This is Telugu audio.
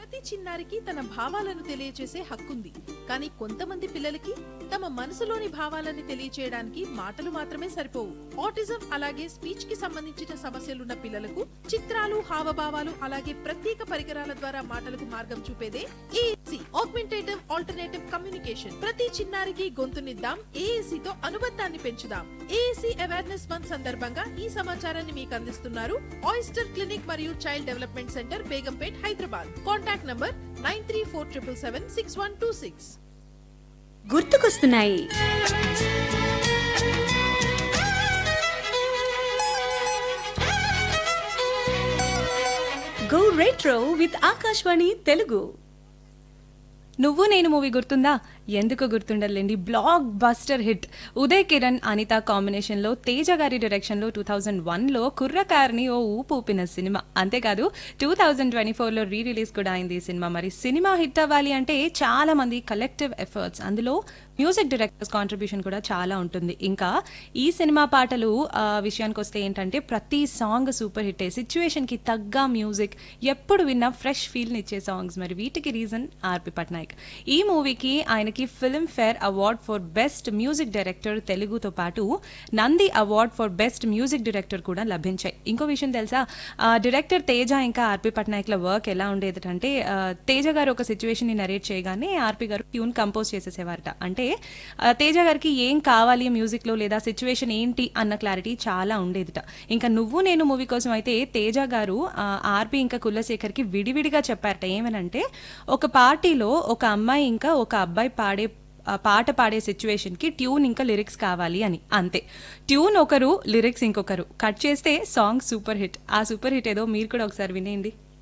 ప్రతి చిన్నారికి తన భావాలను తెలియచేసే హక్కుంది కానీ కొంతమంది పిల్లలకి తమ మనసులోని భావాలని తెలియచేయడానికి మాటలు మాత్రమే సరిపోవు ఆటిజం అలాగే స్పీచ్ కి సంబంధించిన సమస్యలున్న పిల్లలకు చిత్రాలు హావభావాలు అలాగే ప్రత్యేక పరికరాల ద్వారా మాటలకు మార్గం చూపేదే ఏఎసి ఆగ్మెంటేటివ్ ఆల్టర్నేటివ్ కమ్యూనికేషన్ ప్రతి చిన్నారికి గొంతునిద్దాం ఏఎసి తో అనుబంధాన్ని పెంచుదాం ఏఎసి అవేర్నెస్ మంత్ సందర్భంగా ఈ సమాచారాన్ని మీకు అందిస్తున్నారు ఆయిస్టర్ క్లినిక్ మరియు child development centre Begumpet Hyderabad contact number nine three four triple seven six one two six గుర్తుకొస్తున్నాయి go retro with Akashvani Telugu నువ్వు నేను మూవీ గుర్తుందా ఎందుకు గుర్తుండలేండి blockbuster hit Uday Kiran Anitha కాంబినేషన్లో తేజ గారి డైరెక్షన్లో టూ థౌజండ్ వన్లో కుర్రకార్ని ఓ ఊపు ఊపిన సినిమా అంతేకాదు టూ థౌజండ్ ట్వంటీ ఫోర్లో రీ రిలీజ్ కూడా అయింది ఈ సినిమా మరి సినిమా హిట్ అవ్వాలి అంటే చాలా మంది కలెక్టివ్ ఎఫర్ట్స్ అందులో మ్యూజిక్ డైరెక్టర్స్ కాంట్రిబ్యూషన్ కూడా చాలా ఉంటుంది ఇంకా ఈ సినిమా పాటలు ఆ, విషయానికి వస్తే ఏంటంటే ప్రతి సాంగ్ సూపర్ హిట్ సిచ్యువేషన్కి తగ్గ మ్యూజిక్ ఎప్పుడు విన్నా ఫ్రెష్ ఫీల్ని ఇచ్చే సాంగ్స్ మరి వీటికి రీజన్ ఆర్పి పట్నాయక్ ఈ మూవీకి ఆయనకి Filmfare award for best music director తెలుగుతో పాటు Nandi award for best music director కూడా లభించాయి ఇంకో విషయం తెలుసా ఆ, డైరెక్టర్ తేజ ఇంకా ఆర్పి పట్నాయక్ల వర్క్ ఎలా ఉండేది అంటే ఆ, తేజ గారు ఒక సిచ్యువేషన్ ని నరేట్ చేయగానే ఆర్పి గారు ట్యూన్ కంపోజ్ చేసేసేవారట అంటే ఆ, తేజ గారికి ఏం కావాలి మ్యూజిక్ లో లేదా సిచ్యువేషన్ ఏంటి అన్న క్లారిటీ చాలా ఉండేదిట ఇంకా నువ్వు నేను మూవీ కోసం అయితే తేజ గారు ఆ, ఆర్పి ఇంకా కుల్లశేఖర్కి విడివిడిగా చెప్పారట ఏమనంటే ఒక పార్టీలో ఒక అమ్మాయి ఇంకా ఒక అబ్బాయి పాడే ఆ పాట పాడే సిచ్యువేషన్ కి ట్యూన్ ఇంకా లిరిక్స్ కావాలి అని అంతే ట్యూన్ ఒకరు లిరిక్స్ ఇంకొకరు కట్ చేస్తే సాంగ్ సూపర్ హిట్ ఆ సూపర్ హిట్ ఏదో మీరు కూడా ఒకసారి వినేయండి